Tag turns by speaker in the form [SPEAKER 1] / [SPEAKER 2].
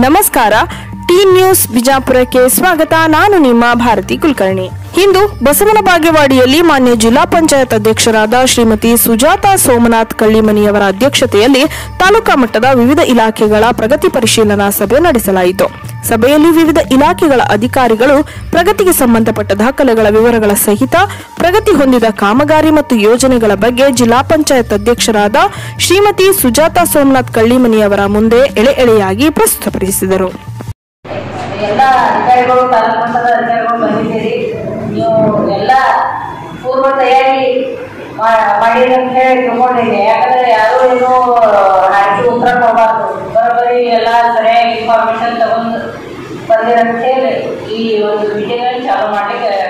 [SPEAKER 1] ನಮಸ್ಕಾರ T news ಬಿಜಾಪುರಕ್ಕೆ ಸ್ವಾಗತ ನಾನು ನಿಮ್ಮ ಭಾರತಿ ಕುಲಕರ್ಣಿ ಇಂದು ಬಸವನ ಬಾಗೇವಾಡಿಯಲ್ಲಿ ಮಾನ್ಯ ಜಿಲ್ಲಾ ಪಂಚಾಯತ್ ಅಧ್ಯಕ್ಷರಾದ ಶ್ರೀಮತಿ ಸುಜಾತಾ ಸೋಮನಾಥ್ ಕಳ್ಳಿಮನಿಯವರ ಅಧ್ಯಕ್ಷತೆಯಲ್ಲಿ ತಾಲೂಕಾ ಮಟ್ಟದ ವಿವಿಧ ಇಲಾಖೆಗಳ ಪ್ರಗತಿ ಪರಿಶೀಲನಾ ಸಭೆ ನಡೆಸಲಾಯಿತು ಸಭೆಯಲ್ಲಿ ವಿವಿಧ ಇಲಾಖೆಗಳ ಅಧಿಕಾರಿಗಳು ಪ್ರಗತಿಗೆ ಸಂಬಂಧಪಟ್ಟ ದಾಖಲೆಗಳ ವಿವರಗಳ ಸಹಿತ ಪ್ರಗತಿ ಹೊಂದಿದ ಕಾಮಗಾರಿ ಮತ್ತು ಯೋಜನೆಗಳ ಬಗ್ಗೆ ಜಿಲ್ಲಾ ಪಂಚಾಯತ್ ಅಧ್ಯಕ್ಷರಾದ ಶ್ರೀಮತಿ ಸುಜಾತಾ ಸೋಮನಾಥ್ ಕಳ್ಳಿಮನಿಯವರ ಮುಂದೆ ಎಳೆ ಎಳೆಯಾಗಿ ಪ್ರಸ್ತುತಪಡಿಸಿದರು
[SPEAKER 2] ಎಲ್ಲ ಅಧಿಕಾರಿಗಳು ತಾಲೂಕು ಮಟ್ಟದ ಅಧಿಕಾರಿಗಳು ಬಂದಿದ್ದೀರಿ ನೀವು ಎಲ್ಲ ಪೂರ್ವ ತಯಾರಿ ಮಾ- ಮಾಡಿರಿ ಅಂತ ಹೇಳಿ ತಿಳ್ಕೊಂಡಿದ್ದೀನಿ ಯಾಕಂದ್ರೆ ಯಾರು ಏನು ಹಾಕಿ ಉತ್ತರ ಕೊಡಬಾರ್ದು ಬರೋಬ್ಬರಿ ಎಲ್ಲ ಸರಿಯಾಗಿ ಇನ್ಫಾರ್ಮೇಶನ್ ತಗೊಂಡು ಬಂದಿರಂತ ಹೇಳಿ ಈ ಒಂದು ಮೀಟಿಂಗ್ ಚಾಲು ಮಾಡ್ಲಿಕ್ಕೆ